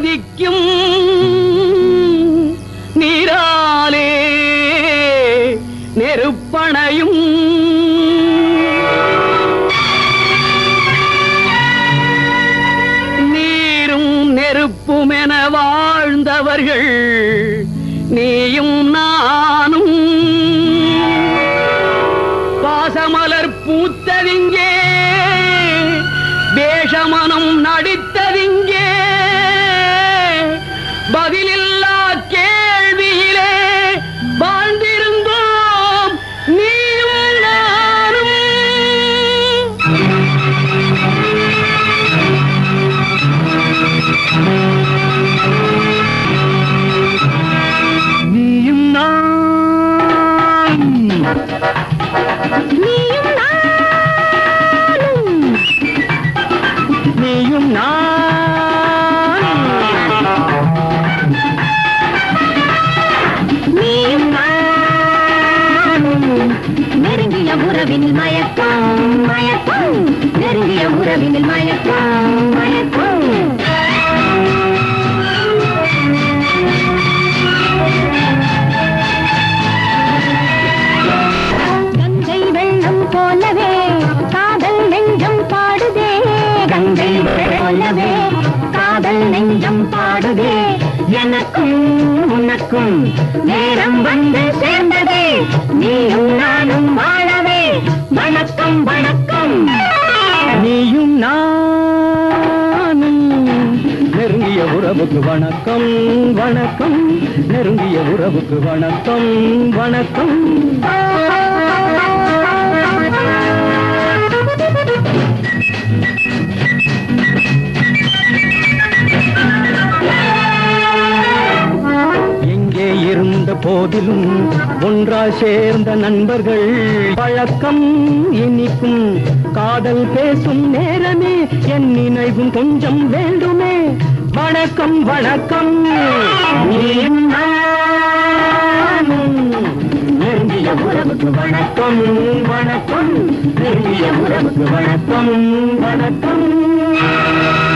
கொதிக்கும் நீராலே நெருப்பணையும் நீரும் நெருப்புமென வாழ்ந்தவர்கள் நீயும் நானும் பாசமலர் பூத்ததிங்கே வேஷமனம் நடித்ததிங்கே பதிலில்லா கேள்வியிலே வாழ்ந்திருந்தோம் நீயும் நானும் நீயும் நான் நீயும் நானும் நீயும் நான் நீயும் நானும் நெருங்கிய உறவினில் மயக்கம் மயக்கம் நெருங்கிய உறவினில் மயக்கம் மயக்கம் கங்கை வெள்ளம் போலவே காதல் நெஞ்சம் பாடுதே கங்கை வெள்ளம் போலவே காதல் நெஞ்சம் பாடுதே எனக்கும் உனக்கும் நேரம் வந்து சேர்ந்ததே நீயும் நானும் வாழவே வணக்கம் வணக்கம் நீயும் நானும் நெருங்கிய உறவுக்கு வணக்கம் வணக்கம் நெருங்கிய உறவுக்கு வணக்கம் வணக்கம் எங்கே இருந்த போதிலும் ஒன்றாய் சேர்ந்த நண்பர்கள் பழக்கம் இனிக்கும் காதல் பேசும் நேரமே என் நினைவும் கொஞ்சம் வேண்டுமே வணக்கம் வணக்கம் நீயும் நானும் நெருங்கிய உறவுக்கு வணக்கம் வணக்கம் நெருங்கிய உறவுக்கு வணக்கம் வணக்கம்